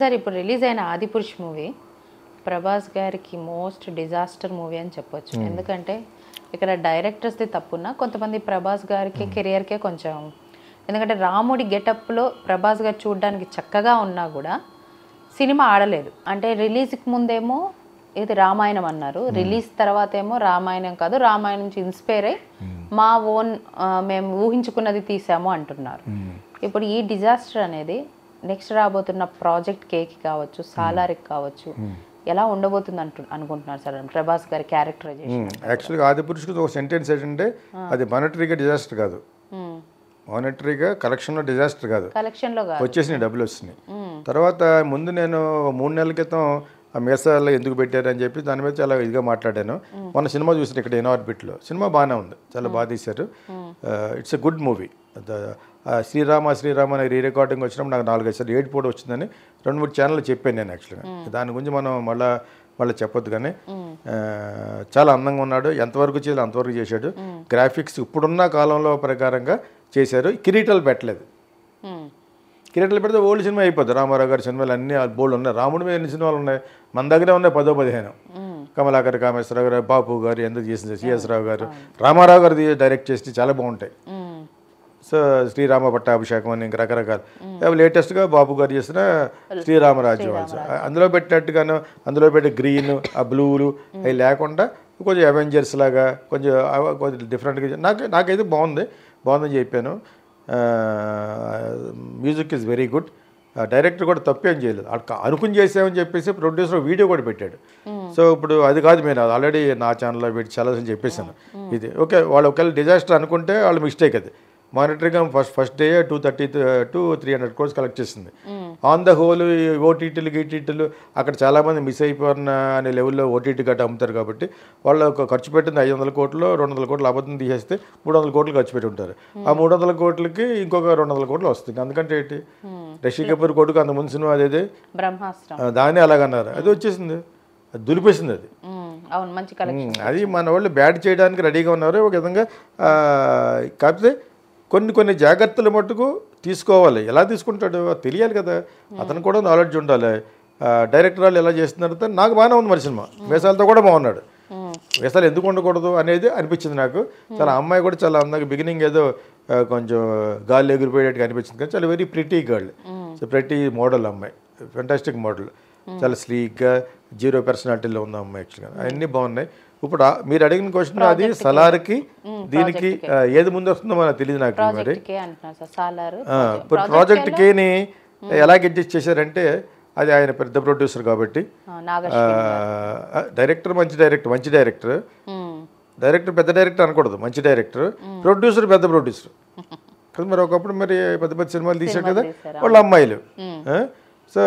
Sir ఇప్పుడు release అయిన Adipurush movie Prabhas గారికి మోస్ట్ డిజాస్టర్ మూవీ అని చెప్పొచ్చు ఎందుకంటే ఇక్కడ డైరెక్టర్స్ది తప్పున్నా కొంతమంది ప్రభాస్ గారికి కెరియర్కే కొంచెం ఎందుకంటే రాముడి గెటప్లో ప్రభాస్ గారు చూడడానికి చక్కగా ఉన్నా కూడా సినిమా ఆడలేదు అంటే రిలీజ్కి ముందేమో ఇది రామాయణం అన్నారు రిలీజ్ తర్వాత ఏమో రామాయణం కాదు రామాయణం నుంచి ఇన్స్పైర్ అయ్యి మా ఓన్ మేము ఊహించుకున్నది తీసాము అంటున్నారు ఇప్పుడు ఈ డిజాస్టర్ అనేది నెక్స్ట్ రాబోతున్న ప్రాజెక్ట్ కేకి కావచ్చు సాలారికి కావచ్చు ఎలా ఉండబోతుంది అంటు అనుకుంటున్నారు సార్ ప్రభాస్ గారి క్యారెక్టరైజేషన్ యాక్చువల్గా ఆది పురుషుడికి ఒక సెంటెన్స్ ఏంటంటే అది మానిటరీగా డిజాస్టర్ కాదు మానిటరీగా కలెక్షన్లో డిజాస్టర్ కాదు కలెక్షన్ లో కాదు వచ్చేసినాయి డబ్బులు వచ్చినాయి తర్వాత ముందు నేను మూడు నెలల క్రితం ఆ మీసాల్లో ఎందుకు పెట్టారు అని చెప్పి దాని మీద చాలా ఇదిగా మాట్లాడాను మొన్న సినిమా చూసిన ఇక్కడ ఇన్ ఆర్బిట్లో సినిమా బాగానే ఉంది చాలా బాగా తీశారు it's a good movie Srirama Srirama అనే రీ రికార్డింగ్ వచ్చినప్పుడు నాకు నాలుగైదు సార్లు ఏడు పోటీ వచ్చిందని రెండు మూడు ఛానల్ చెప్పాను నేను యాక్చువల్గా దాని గురించి మనం మళ్ళీ మళ్ళీ చెప్పొద్దు కానీ ఆ, చాలా అందంగా ఉన్నాడు ఎంతవరకు చేయాలి అంతవరకు చేశాడు గ్రాఫిక్స్ ఇప్పుడున్న కాలంలో ప్రకారంగా చేశారు కిరీటాలు పెట్టలేదు మ్మ్. కిరీటాలు పెడితే ఓల్డ్ సినిమా అయిపోద్ది రామారావు గారి సినిమాలు అన్ని బోల్డ్ ఉన్నాయి రాముడి మీద ఎన్ని సినిమాలు ఉన్నాయి మన దగ్గరే ఉన్నాయి పదో పదిహేను కమలాకర్ కామేశ్వరరావు గారు బాపు గారు ఎందుకు చేసింది సిఎస్ రావు గారు రామారావు గారు డైరెక్ట్ చేసి చాలా బాగుంటాయి మ్మ్. సో శ్రీరామ పట్టాభిషేకం అని ఇంకా రకరకాలు అవి లేటెస్ట్గా బాబు గారు చేసిన శ్రీరామరాజ్యం వాళ్ళు. అందులో పెట్టినట్టుగాను అందులో పెట్టే గ్రీన్ ఆ బ్లూలు అవి లేకుండా కొంచెం అవెంజర్స్ లాగా కొంచెం అవ- కొంచెం డిఫరెంట్గా నాకు నాకైతే బాగుంది బాగుందని చెప్పాను music is very good director కూడా తప్పేం చేయలేదు అక్కడ అనుకుని చేసామని చెప్పేసి ప్రొడ్యూసర్ వీడియో కూడా పెట్టాడు సో ఇప్పుడు అది కాదు నేను ఆల్రెడీ నా ఛానల్లో పెట్టి చాలాసార్లు చెప్పేశాను ఇది ఓకే వాళ్ళు ఒకవేళ డిజాస్టర్ అనుకుంటే వాళ్ళ మిస్టేక్ అది monitoring first first day two thirty to three hundred crores collect చేసింది ఆన్ ద హోల్ ఓటీటీలు గీటీటీలు అక్కడ చాలామంది మిస్ అయిపోయిన అనే లెవెల్లో ఓటీటీ గట్ట అమ్ముతారు కాబట్టి వాళ్ళు ఒక ఖర్చు పెట్టింది ఐదు వందల కోట్లు రెండు వందల కోట్లు అబద్ధం తీసేస్తే మూడు వందల కోట్లు ఖర్చు పెట్టి ఉంటారు ఆ మూడు వందల కోట్లకి ఇంకొక రెండు వందల కోట్లు వస్తుంది అందుకంటే ఏంటి రషీ కపూర్ కొడుకు అంత ముందు సినిమా అదేది బ్రహ్మాస్త్రం ఆ, దాన్ని అలాగన్నారు అది వచ్చేసింది అది దులిపేసింది అది మ్మ్. అవును మంచి కలెక్షన్ ఉమ్, అది మన వాళ్ళు బ్యాట్ చేయడానికి రెడీగా ఉన్నారు ఒక విధంగా ఆ, కాకపోతే కొన్ని కొన్ని జాగ్రత్తలు మట్టుకు తీసుకోవాలి ఎలా తీసుకుంటాడు అది తెలియాలి కదా అతను కూడా నాలెడ్జ్ ఉండాలి ఆ, డైరెక్టర్ వాళ్ళు ఎలా చేస్తున్నారంటే నాకు బాగానే ఉంది మరి సినిమా వేసాలతో కూడా బాగున్నాడు వేసాలు ఎందుకు ఉండకూడదు అనేది అనిపించింది నాకు చాలా అమ్మాయి కూడా చాలా అందంగా బిగినింగ్ ఏదో ఆ, కొంచెం గాలి ఎగిరిపోయేట్టుగా అనిపించింది కానీ చాలా వెరీ ప్రిటీ గర్ల్ సో ప్రతి మోడల్ అమ్మాయి ఫెంటాస్టిక్ మోడల్ చాలా స్లీక్గా జీరో పర్సనాలిటీలో ఉన్న అమ్మాయి యాక్చువల్గా అన్నీ బాగున్నాయి ఇప్పుడు ఆ- మీరు అడిగిన క్వశ్చన్ అది సలార్కి దీనికి ఆ, ఏది ముందు వస్తుందో మనకు తెలియదు నాకు మరి ప్రాజెక్ట్ కే అంటున్నారు సార్ సాలారు ఆ, ఇప్పుడు ప్రాజెక్ట్ కేని ఎలా అడ్జస్ట్ చేశారంటే అది ఆయన పెద్ద ప్రొడ్యూసర్ కాబట్టి నాగ ఆ, డైరెక్టర్ మంచి డైరెక్టర్ మంచి డైరెక్టర్ మ్మ్. డైరెక్టర్ పెద్ద డైరెక్టర్ అనకూడదు మంచి డైరెక్టర్ ప్రొడ్యూసర్ పెద్ద ప్రొడ్యూసర్ కదా మరి ఒకప్పుడు మరి పెద్ద పెద్ద సినిమాలు తీశాడు కదా వాళ్ళ అమ్మాయిలు ఆ? సో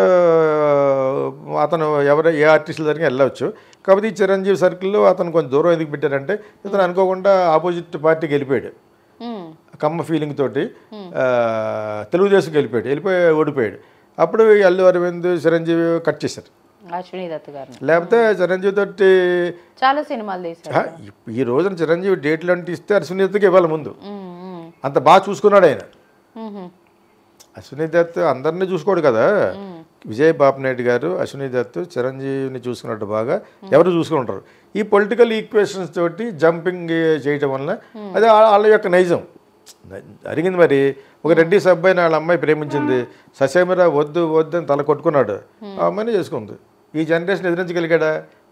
అతను ఎవరు ఏ ఆర్టిస్టుల దగ్గరికి వెళ్ళవచ్చు కాకపోతే ఈ చిరంజీవి సర్కిల్లో అతను కొంచెం దూరం ఎందుకు పెట్టారంటే ఇతను అనుకోకుండా ఆపోజిట్ పార్టీకి వెళ్ళిపోయాడు మ్మ్. కమ్మ ఫీలింగ్ తోటి ఆ, తెలుగుదేశంకి వెళ్ళిపోయాడు వెళ్ళిపోయి ఓడిపోయాడు అప్పుడు అల్లు అరవింద్ చిరంజీవి కట్ చేశారు అశ్విని దత్ గారిని లేకపోతే చిరంజీవి తోటి చాలా సినిమాలు తీశారు ఆ, ఈ- ఈ రోజున చిరంజీవి డేట్లు అంటే ఇస్తే అశ్వినీతకి ఇవ్వాలి ముందు మ్మ్. మ్మ్. అంత బాగా చూసుకున్నాడు ఆయన మ్మ్. అశ్విని దత్ అందరినీ చూసుకోడు కదా విజయ్ బాపినాయుడు గారు అశ్విని దత్ చిరంజీవిని చూసుకున్నట్టు బాగా ఎవరు చూసుకుని ఉంటారు ఈ పొలిటికల్ ఈక్వేషన్స్ తోటి జంపింగ్ చేయటం వల్ల అది వా- వాళ్ళ యొక్క నైజం జరిగింది మరి ఒక రెడ్డి సబ్బాయిని వాళ్ళ అమ్మాయి ప్రేమించింది ససేమిరా వద్దు వద్దు అని తల కొట్టుకున్నాడు ఆ అమ్మాయిని చేసుకుంది ఈ జనరేషన్ ఎదిరించగలిగాడా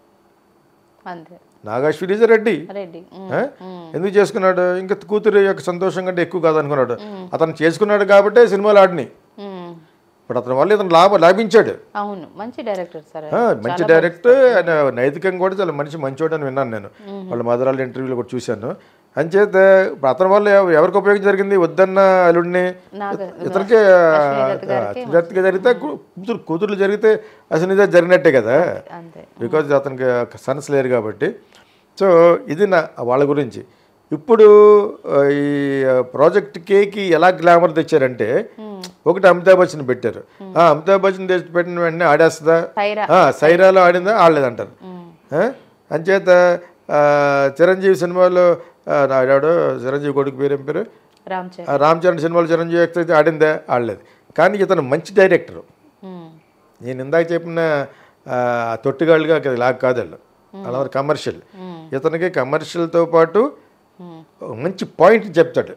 అంతే నాగశ్వరి ఈజ్ రెడ్డి రెడ్డి మ్మ్. ఆ? ఎందుకు చేసుకున్నాడు ఇంకా కూతురు యొక్క సంతోషం కంటే ఎక్కువ కాదనుకున్నాడు అతను చేసుకున్నాడు కాబట్టే సినిమాలు ఆడినాయి మ్మ్. ఇప్పుడు అతని వల్ల ఇతను లాభ లాభించాడు అవును మంచి డైరెక్టర్ సార్ ఆ, మంచి డైరెక్టర్ ఆయన నైతికంగా కూడా చాలా మనిషి మంచోడు అని విన్నాను నేను వాళ్ళ మదరాళ్ళ ఇంటర్వ్యూలో కూడా చూశాను అంచేత ఇప్పుడు అతని వల్ల ఎవ- ఎవరికి ఉపయోగం జరిగింది వద్దన్న అల్లుడిని నాగ ఇతనికి అశ్వత్థగా జరిగితే కు- కూతురు కూతుర్లు జరిగితే అసలు ఇదే జరిగినట్టే కదా అంతే బికాజ్ అతనికి సన్స్ లేరు కాబట్టి సో ఇది నా వాళ్ళ గురించి ఇప్పుడు ఆ, ఈ ప్రాజెక్ట్ కేకి ఎలా గ్లామర్ తెచ్చారంటే ఒకటి అమితాబ్ బచ్చన్ పెట్టారు ఆ, అమితాబ్ బచ్చన్ తెచ్చి పెట్టిన వెంటనే ఆడేస్తుందా సైరా ఆ, సైరాలో ఆడిందా ఆడలేదంటారు ఆ? అంచేత ఆ, చిరంజీవి సినిమాలో ఆ, ఆడాడు చిరంజీవి కొడుకు పేరు ఏం పేరు రామ్ చరణ్ ఆ, రామ్ చరణ్ సినిమాలో చిరంజీవి ఎక్స్ అయితే ఆడిందా ఆడలేదు కానీ ఇతను మంచి డైరెక్టర్ మ్మ్. నేను ఇందాక చెప్పిన ఆ, తొట్టిగాళ్ళుగా ఇలా కాదు వాళ్ళు అలా కమర్షియల్ ఇతనికి కమర్షియల్తో పాటు ఒక మంచి పాయింట్ చెప్తాడు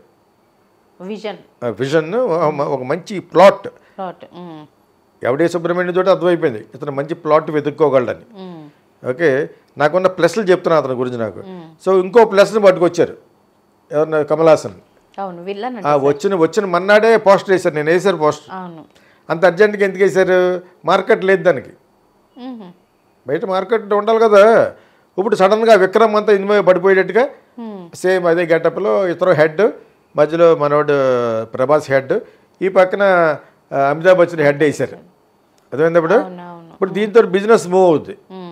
విజన్ విజన్ ఒక మంచి ప్లాట్ ప్లాట్ ఎవడే సుబ్రహ్మణ్యం తోటి అర్థమైపోయింది ఇతను మంచి ప్లాట్ వెతుక్కోగలడని ఓకే నాకున్న ప్లస్లు చెప్తున్నా అతని గురించి నాకు సో ఇంకో ప్లస్ని పట్టుకొచ్చారు ఎవరన్నా కమల్ హాసన్ అవును విల్లన్ ఆ వచ్చిన వచ్చిన మన్నాడే పోస్టర్ వేశారు నేను వేశారు పోస్టర్ అవును అంత అర్జెంట్గా ఎందుకు వేశారు మార్కెట్ లేదు దానికి మ్మ్. బయట మార్కెట్ ఉండాలి కదా ఇప్పుడు సడన్గా విక్రమ్ అంతా ఇందులో పడిపోయేటట్టుగా సేమ్ అదే గెటప్లో ఇతరు హెడ్ మధ్యలో మనోడు ప్రభాస్ హెడ్ ఈ పక్కన ఆ, అమితాబ్ బచ్చన్ హెడ్ వేశారు అర్థమైంది ఇప్పుడు అవును అవును ఇప్పుడు దీంతో బిజినెస్ మూవ్ అవుద్ది మ్మ్.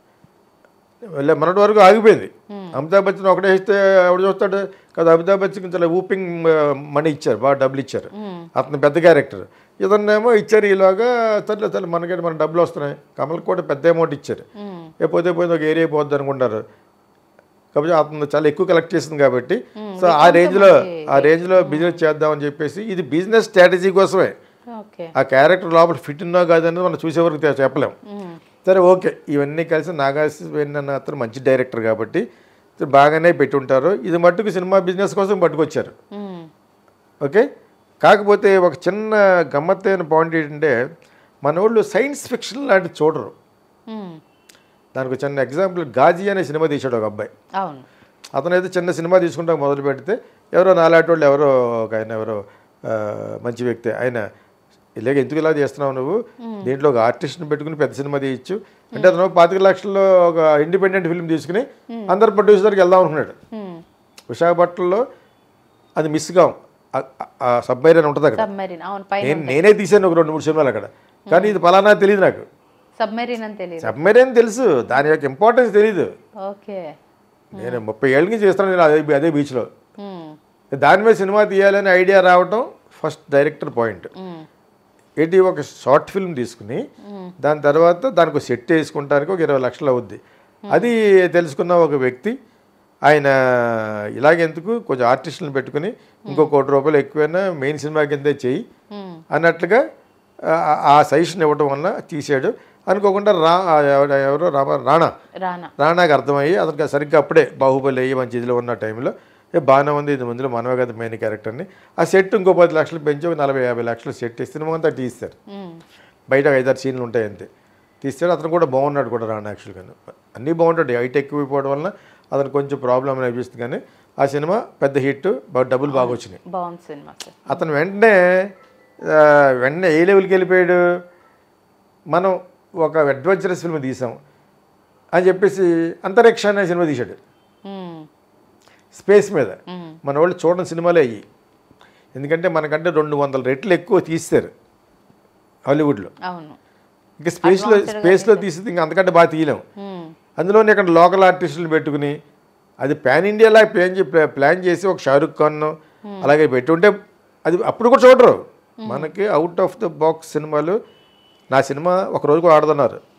వెళ్ళే మొన్నటి వరకు ఆగిపోయింది అమితాబ్ బచ్చన్ ఒకటే ఇస్తే ఎవడు చూస్తాడు కదా అమితాబ్ బచ్చన్కి చాలా ఊపింగ్ మనీ ఇచ్చారు బాగా డబ్బులు ఇచ్చారు అతను పెద్ద క్యారెక్టర్ ఇతన్నేమో ఇచ్చారు ఈలోగా సర్లే సరే మనకంటే మన డబ్బులు వస్తున్నాయి కమల్ కూడా పెద్ద అమౌంట్ ఇచ్చారు మ్మ్. ఏ పోతే పోయింది ఒక ఏరియా పోద్ది అనుకుంటారు కాబట్టి అతను చాలా ఎక్కువ కలెక్ట్ చేసింది కాబట్టి సో ఆ రేంజ్లో ఆ రేంజ్లో బిజినెస్ చేద్దామని చెప్పేసి ఇది బిజినెస్ స్ట్రాటజీ కోసమే ఓకే ఆ క్యారెక్టర్ లోపల ఫిట్ ఉన్నా కాదనేది మనం చూసేవరకు తె- చెప్పలేం మ్మ్. సరే ఓకే ఇవన్నీ కలిసి నాగార్జున అన్న అతను మంచి డైరెక్టర్ కాబట్టి సో బాగానే పెట్టుంటారు ఇది మట్టుకు సినిమా బిజినెస్ కోసం పట్టుకొచ్చారు మ్మ్. ఓకే కాకపోతే ఒక చిన్న గమ్మత్తైన పాయింట్ ఏంటంటే మన వాళ్ళు సైన్స్ ఫిక్షన్ లాంటిది చూడరు మ్మ్. దానికి ఒక చిన్న ఎగ్జాంపుల్ గాజీ అనే సినిమా తీశాడు ఒక అబ్బాయి అవును అతను అయితే చిన్న సినిమా తీసుకుంటా మొదలు పెడితే ఎవరో నాలాంటి వాళ్ళు ఎవరో ఒక ఆయన ఎవరో ఆ, మంచి వ్యక్తి ఆయన ఇలాగ ఎందుకు ఇలా చేస్తున్నావు నువ్వు దీంట్లో ఒక ఆర్టిస్ట్ని పెట్టుకుని పెద్ద సినిమా తీయచ్చు అంటే అతను పాతిక లక్షల్లో ఒక ఇండిపెండెంట్ ఫిల్మ్ తీసుకుని అందరు ప్రొడ్యూసర్కి వెళ్దాం అనుకున్నాడు మ్మ్. విశాఖపట్నంలో అది మిస్ కాం ఆ సబ్మైరన్ ఉంటుంది అక్కడ సబ్మెరీన్ అవును పైన నేను నేనే తీశాను ఒక రెండు మూడు సినిమాలు అక్కడ కానీ ఇది పలానా తెలియదు నాకు సబ్మెరీన్ అని తెలియదు సబ్మైరన్ తెలుసు దాని యొక్క ఇంపార్టెన్స్ తెలియదు ఓకే నేను ముప్పై ఏళ్ళ నుంచి చేస్తాను నేను అదే అదే బీచ్లో మ్మ్. దాని మీద సినిమా తీయాలని ఐడియా రావటం ఫస్ట్ డైరెక్టర్ పాయింట్ మ్మ్. ఏంటి ఒక షార్ట్ ఫిల్మ్ తీసుకుని దాని తర్వాత దానికి సెట్ వేసుకుంటానికి ఒక ఇరవై లక్షలు అవుద్ది అది తెలుసుకున్న ఒక వ్యక్తి ఆయన ఇలాగెందుకు కొంచెం ఆర్టిస్టులను పెట్టుకుని ఇంకో కోటి రూపాయలు ఎక్కువైనా మెయిన్ సినిమా కిందే చెయ్యి మ్మ్. అన్నట్లుగా ఆ- ఆ సజెషన్ ఇవ్వడం వల్ల తీసాడు అనుకోకుండా రా ఎవరు- ఎవరో రామ రాణా రానా రాణాకి అర్థమయ్యి అతనికి సరిగ్గా అప్పుడే బాహుబలి అయ్యి మంచి ఇదిలో ఉన్న టైంలో ఏ బాగానే ఉంది ఇది ముందులో మనమే కదా మెయిన్ క్యారెక్టర్ని ఆ సెట్ ఇంకో పది లక్షలు పెంచి ఒక నలభై యాభై లక్షలు సెట్ ఇస్తే సినిమా అంతా తీస్తారు మ్మ్. బయట ఐదారు సీన్లు ఉంటాయి అంతే తీస్తాడు అతను కూడా బాగున్నాడు కూడా రాణా యాక్చువల్గా అన్నీ బాగుంటాడు హైట్ ఎక్కువైపోవడం వలన అతను కొంచెం ప్రాబ్లం అనిపిస్తుంది కానీ ఆ సినిమా పెద్ద హిట్ బాగా డబ్బులు బాగా వచ్చినాయి బాగుంది సినిమా సార్ అతను వెంటనే ఆ, వెంటనే ఏ లెవెల్కి వెళ్ళిపోయాడు మనం ఒక అడ్వెంచరస్ ఫిల్మ్ తీసాం అని చెప్పేసి అంతరిక్ష అనే సినిమా తీశాడు మ్మ్. స్పేస్ మీద మ్మ్. మన వాళ్ళు చూడని సినిమాలే అయ్యి ఎందుకంటే మనకంటే రెండు వందల రెట్లు ఎక్కువ తీస్తారు హాలీవుడ్లో అవును ఇంకా స్పేస్లో స్పేస్లో తీసింది ఇంకా అంతకంటే బాగా తీయలేం మ్మ్. అందులోనే ఇక్కడ లోకల్ ఆర్టిస్టులు పెట్టుకుని అది పాన్ ఇండియాలా ప్లాన్ చే- ప్లాన్ చేసి ఒక షారుఖ్ ఖాన్ అలాగే పెట్టుంటే అది అప్పుడు కూడా చూడరు మనకి అవుట్ ఆఫ్ ద బాక్స్ సినిమాలు నా సినిమా ఒక రోజు కూడా ఆడుతున్నారు